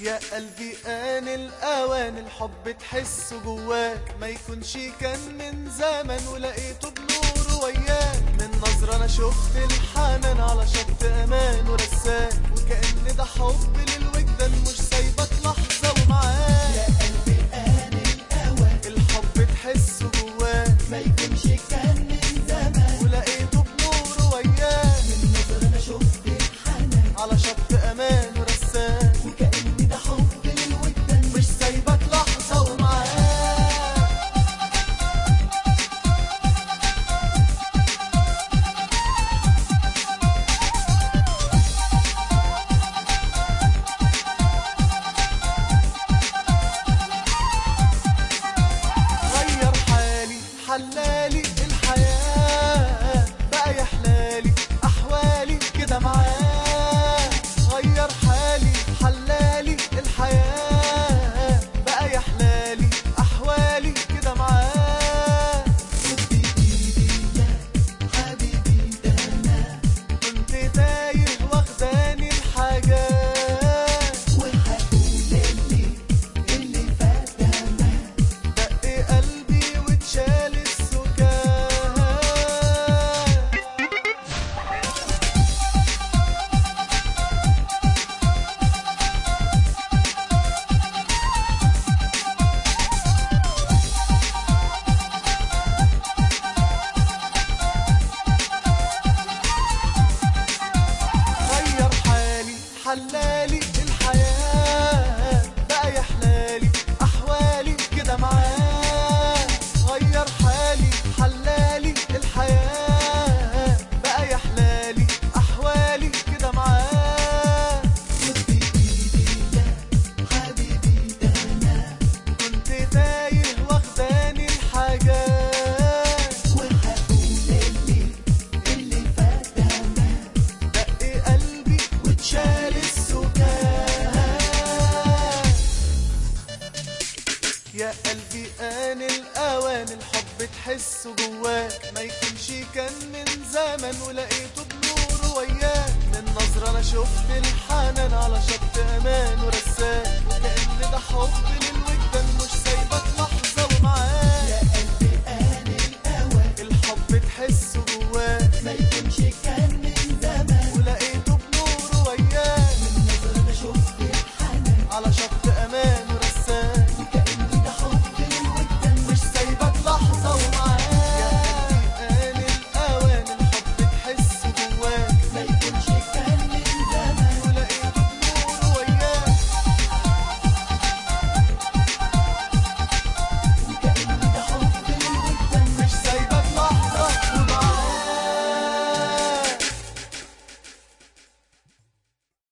يا قلبي آن الأوان الحب تحسه جواك ما يكونش كان من زمن ولقيته بنور وياك من نظرة أنا شفت الحنان على شط أمان ورساك وكأن ده حب للوجدان مش سايبك لحظة ومعاك يا قلبي آن الأوان الحب تحسه جواك ما يكونش كان من زمان ولقيته بنور وياك من نظر أنا شفت الحنان على شط أمان ورساك وكأن ده حب للودان مش سايبك لحظة ومعاك غير حالي حلالي الحياة بقى يحلالي أحوالي كده معاه غير حالي حلالي الحياة بقى يحلالي أحوالي كده معاه خد بإيدي يا حبيبي ده أنا كنت تايه واخداني الحاجات وهقول اللي اللي فات ده ما دق قلبي واتشال السكات غير حالي حلالي الحياة بقى يحلالي أحوالي كده معاه غير حالي حلالي الحياة بقى يحلالي أحوالي كده معاه خد بإيدي يا حبيبي ده أنا كنت تايه واخداني الحاجات وهقول اللي اللي فات ده ما دق قلبي واتشال السكات يا قلبي آن الأوان الحب تحسه جواك ما يكونش كان من زمن ولقيته بنور وياك من نظرة أنا شفت الحنان على شط أمان ورساك وكأن ده حب لله